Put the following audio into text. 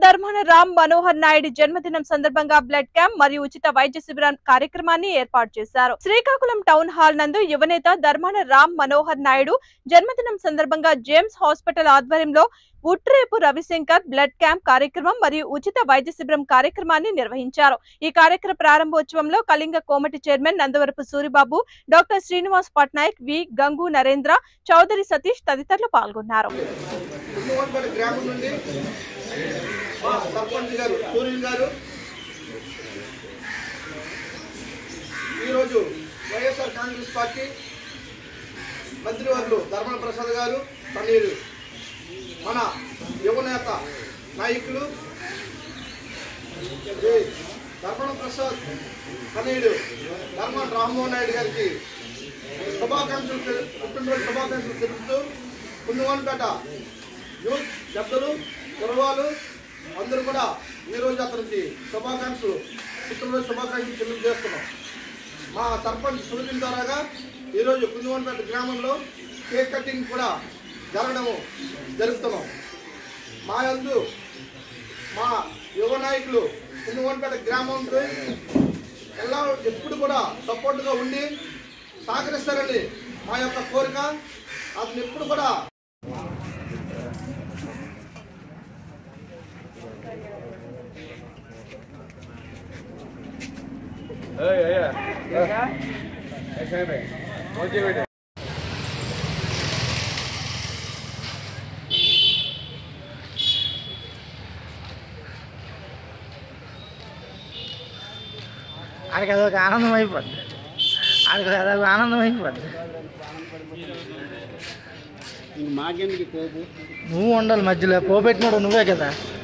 ధర్మాన రామ్ మనోహర్ నాయుడు జన్మదినం సందర్భంగా blood camp మరియు ఉచిత వైద్య శిబిరం కార్యక్రమాన్ని ఏర్పాటు చేశారు శ్రీకాకుళం టౌన్ హాల్ నందు యువనేత ధర్మాన రామ్ మనోహర్ నాయుడు జన్మదినం సందర్భంగా జేమ్స్ హాస్పిటల్ ఆధ్వర్యంలో ఉట్రేపు రవిశంకర్ బ్లడ్ క్యాంప్ కార్యక్రమం మరియు ఉచిత వైద్య శిబిరం కార్యక్రమాన్ని నిర్వహించారు ఈ కార్యక్రమ ప్రారంభోత్సవంలో Kalinga Komati chairman Nandavarapu Suribabu doctor Srinivas Patnaik V Gangu Narendra Chaudhary Satish తదితరులు పాల్గొన్నారు కుంభవనపల్లి గ్రామం నుండి మా సర్పంచ్ గారు సూర్యులు గారు ఈరోజు వైఎస్ఆర్ కాంగ్రెస్ పార్టీ మంత్రివర్యులు ధర్మల ప్రసాద్ గారు పన్నీరు మన యువనేత నాయకులు ఏ ధర్మణ ప్రసాద్ కనీయుడు ధర్మన్ రామ్మోహన్ నాయుడు గారికి శుభాకాంక్షలు తెలు- పుట్టినరోజు శుభాకాంక్షలు తెలుపుతూ కుందువాన్పేట యూత్ పెద్దలు కురవాలు అందరూ కూడా ఈరోజు అతనికి శుభాకాంక్షలు పుట్టినరోజు శుభాకాంక్షలు తెలియజేస్తున్నాం మా సర్పంచ్ సూర్యుల ద్వారాగా ఈరోజు కుందువాన్పేట గ్రామంలో కేక్ కటింగ్ కూడా జరగడము జరుపుతున్నాం మా యందు మా యువ నాయకులు కుందువాన్పేట గ్రామంలో ఎలా ఎప్పుడు కూడా సపోర్ట్గా ఉండి సహకరిస్తారని మా యొక్క కోరిక అతను ఎప్పుడు కూడా ఆడికి అదొక ఆనందం అయిపోద్ది ఆడికి అదొక ఆనందం అయిపోద్ది మాకెందుకు పోపు నువ్వు ఉండాలి మధ్యలో పోపెట్టినాడు నువ్వే కదా